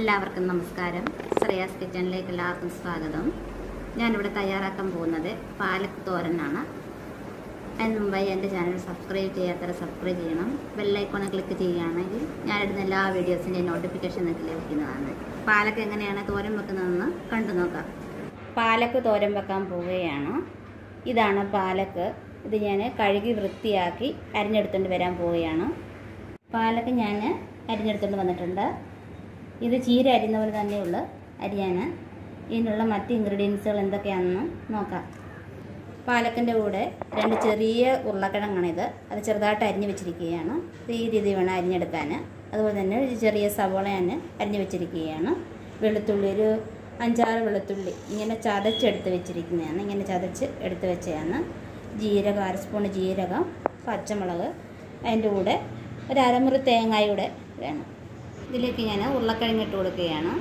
എല്ലാവർക്കും നമസ്കാരം ശ്രേയാസ് കിച്ചണിലേക്ക് എല്ലാവർക്കും സ്വാഗതം ഞാനിവിടെ തയ്യാറാക്കാൻ പോകുന്നത് പാലക്ക് തോരനാണ് അതിന് മുമ്പായി എൻ്റെ ചാനൽ സബ്സ്ക്രൈബ് ചെയ്യാത്തവരെ സബ്സ്ക്രൈബ് ചെയ്യണം ബെല്ലൈക്കോൺ ക്ലിക്ക് ചെയ്യുകയാണെങ്കിൽ ഞാനിടുന്ന എല്ലാ വീഡിയോസിൻ്റെയും നോട്ടിഫിക്കേഷൻ നിങ്ങൾക്ക് ലഭിക്കുന്നതാണ് പാലക്ക് എങ്ങനെയാണ് തോരൻ വെക്കുന്നതെന്ന് കണ്ടു നോക്കാം പാലക്ക് തോരൻ വെക്കാൻ പോവുകയാണ് ഇതാണ് പാലക്ക് ഇത് ഞാൻ കഴുകി വൃത്തിയാക്കി അരിഞ്ഞെടുത്തുകൊണ്ട് വരാൻ പോവുകയാണ് പാലക്ക് ഞാൻ അരിഞ്ഞെടുത്തുകൊണ്ട് വന്നിട്ടുണ്ട് ഇത് ചീര അരിയുന്ന പോലെ തന്നെയുള്ള അരിയാണ് ഇതിനുള്ള മറ്റ് ഇൻഗ്രീഡിയൻസുകൾ എന്തൊക്കെയാണെന്ന് നോക്കാം പാലക്കിൻ്റെ കൂടെ രണ്ട് ചെറിയ ഉരുളക്കിഴങ്ങാണിത് അത് ചെറുതായിട്ട് അരിഞ്ഞ് വെച്ചിരിക്കുകയാണ് ഇത് ഈ രീതി വേണം അരിഞ്ഞെടുക്കാൻ അതുപോലെ തന്നെ ഒരു ചെറിയ സവോള ഞാൻ അരിഞ്ഞ് വെച്ചിരിക്കുകയാണ് വെളുത്തുള്ളി ഒരു അഞ്ചാറ് വെളുത്തുള്ളി ഇങ്ങനെ ചതച്ചെടുത്ത് വെച്ചിരിക്കുന്നതാണ് ഇങ്ങനെ ചതച്ച് എടുത്ത് വെച്ചതാണ് ജീരകം അര സ്പൂൺ ജീരകം പച്ചമുളക് അതിൻ്റെ കൂടെ ഒരു അരമുറി തേങ്ങായൂടെ വേണം ഇതിലേക്ക് ഞാൻ ഉരുളക്കിഴങ്ങ് ഇട്ട് കൊടുക്കുകയാണ്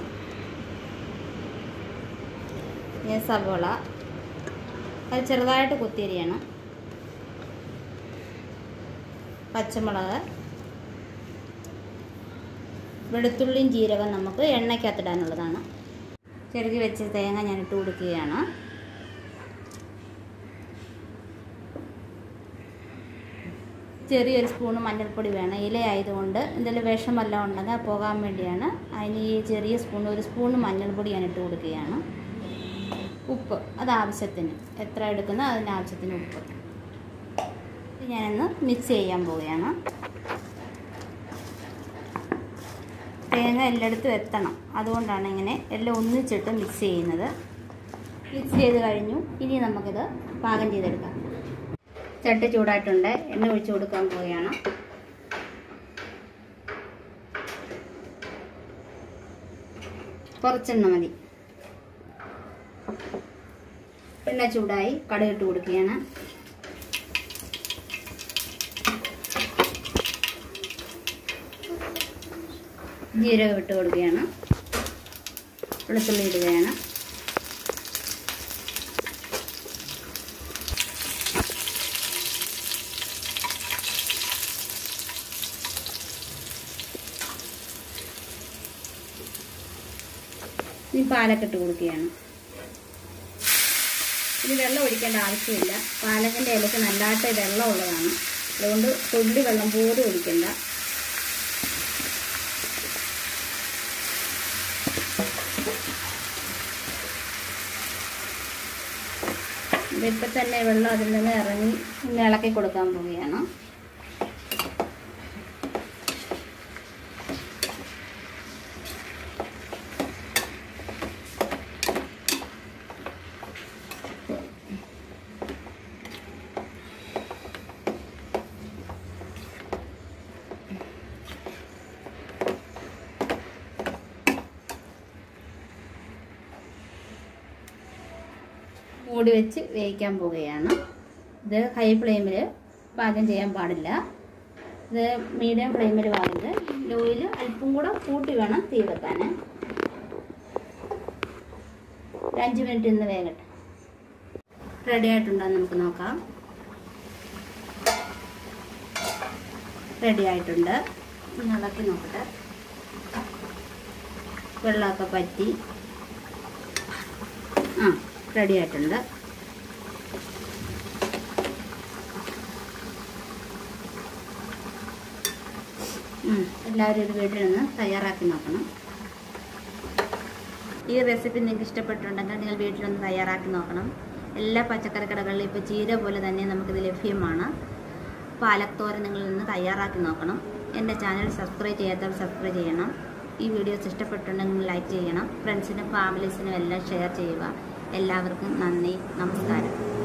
ഞാൻ സവോള അത് ചെറുതായിട്ട് കുത്തിയരിയണം പച്ചമുളക് വെളുത്തുള്ളിയും ജീരകം നമുക്ക് എണ്ണയ്ക്കകത്തിടാനുള്ളതാണ് ചെറുകി വെച്ച തേങ്ങ ഞാൻ ഇട്ട് കൊടുക്കുകയാണ് ചെറിയൊരു സ്പൂണ് മഞ്ഞൾപ്പൊടി വേണം ഇല ആയതുകൊണ്ട് എന്തെങ്കിലും വിഷം വല്ലതും ഉണ്ടെങ്കിൽ അത് പോകാൻ വേണ്ടിയാണ് അതിന് ഈ ചെറിയ സ്പൂൺ ഒരു സ്പൂൺ മഞ്ഞൾപ്പൊടി ഞാൻ ഇട്ട് കൊടുക്കുകയാണ് ഉപ്പ് അത് ആവശ്യത്തിന് എത്ര എടുക്കുന്നോ അതിന് ആവശ്യത്തിന് ഉപ്പ് ഇത് ഞാനൊന്ന് മിക്സ് ചെയ്യാൻ പോവുകയാണ് തേങ്ങ എല്ലായിടത്തും എത്തണം അതുകൊണ്ടാണ് ഇങ്ങനെ എല്ലാം ഒന്നിച്ചിട്ട് മിക്സ് ചെയ്യുന്നത് മിക്സ് ചെയ്ത് കഴിഞ്ഞു ഇനി നമുക്കിത് പാകം ചെയ്തെടുക്കാം ചട്ടി ചൂടായിട്ടുണ്ട് എണ്ണ ഒഴിച്ച് കൊടുക്കാൻ പോവുകയാണ് കുറച്ചെണ്ണ മതി എണ്ണ ചൂടായി കടുകിട്ട് കൊടുക്കുകയാണ് ജീരകം ഇട്ട് കൊടുക്കുകയാണ് വെളുത്തുള്ളി ഇടുകയാണ് ഇനി പാലൊക്കെ ഇട്ട് കൊടുക്കുകയാണ് ഇനി വെള്ളം ഒഴിക്കേണ്ട ആവശ്യമില്ല പാലക്കിൻ്റെ ഇലയ്ക്ക് നല്ലതായിട്ട് വെള്ളം ഉള്ളതാണ് അതുകൊണ്ട് തുള്ളി വെള്ളം പോലും ഒഴിക്കണ്ട ഇപ്പം തന്നെ വെള്ളം അതിൽ നിന്ന് ഇറങ്ങി ഒന്ന് ഇളക്കി കൊടുക്കാൻ പോവുകയാണ് മൂടി വെച്ച് വേവിക്കാൻ പോവുകയാണ് ഇത് ഹൈ ഫ്ലെയിമിൽ പാകം ചെയ്യാൻ പാടില്ല ഇത് മീഡിയം ഫ്ലെയിമിൽ പാകരുത് ലോയിൽ അല്പം കൂടെ കൂട്ടി വേണം തീ വെക്കാൻ ഒരു അഞ്ച് മിനിറ്റ് ഇന്ന് വേകട്ടെ റെഡി ആയിട്ടുണ്ടോ എന്ന് നമുക്ക് നോക്കാം റെഡി ആയിട്ടുണ്ട് ഇനി ഇളക്കി നോക്കട്ടെ വെള്ളമൊക്കെ പറ്റി ആ റെഡി ആയിട്ടുണ്ട് ഉം, എല്ലാവരും ഒരു വീട്ടിൽ നിന്ന് തയ്യാറാക്കി നോക്കണം ഈ റെസിപ്പി നിങ്ങൾക്ക് ഇഷ്ടപ്പെട്ടിട്ടുണ്ടെങ്കിൽ നിങ്ങൾ വീട്ടിലൊന്ന് തയ്യാറാക്കി നോക്കണം എല്ലാ പച്ചക്കറി കടകളിലും ഇപ്പോൾ ചീര പോലെ തന്നെ നമുക്കിത് ലഭ്യമാണ് പാലത്തോരൻ നിങ്ങൾ നിന്ന് തയ്യാറാക്കി നോക്കണം എൻ്റെ ചാനൽ സബ്സ്ക്രൈബ് ചെയ്യാത്തവർ സബ്സ്ക്രൈബ് ചെയ്യണം ഈ വീഡിയോസ് ഇഷ്ടപ്പെട്ടിട്ടുണ്ടെങ്കിൽ ലൈക്ക് ചെയ്യണം ഫ്രണ്ട്സിനും ഫാമിലീസിനും എല്ലാം ഷെയർ ചെയ്യുക എല്ലാവർക്കും നന്ദി നമസ്കാരം